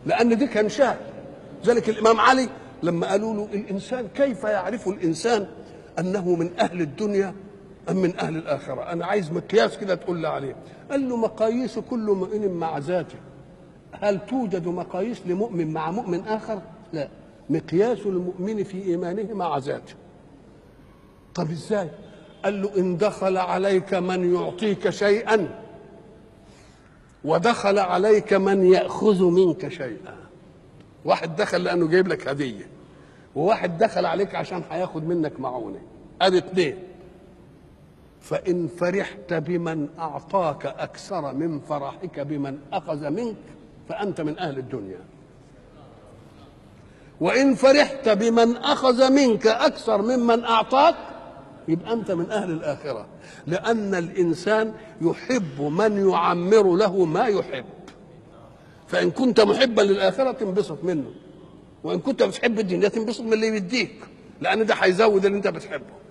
لان دي كان شاهد ذلك الامام علي لما قالوا له الانسان كيف يعرف الانسان انه من اهل الدنيا ام من اهل الاخره انا عايز مقياس كده تقول لي عليه قال له مقاييس كل مؤمن مع ذاته هل توجد مقاييس لمؤمن مع مؤمن اخر لا مقياس المؤمن في ايمانه مع ذاته طب ازاي قال له ان دخل عليك من يعطيك شيئا ودخل عليك من ياخذ منك شيئا واحد دخل لانه جايب لك هديه وواحد دخل عليك عشان هياخد منك معونه ادي اتنين فان فرحت بمن اعطاك اكثر من فرحك بمن اخذ منك فانت من اهل الدنيا وان فرحت بمن اخذ منك اكثر ممن اعطاك يبقى انت من اهل الاخره لان الانسان يحب من يعمر له ما يحب فان كنت محبا للاخره تنبسط منه وان كنت بتحب الدنيا تنبسط من اللي يديك لان ده هيزود اللي انت بتحبه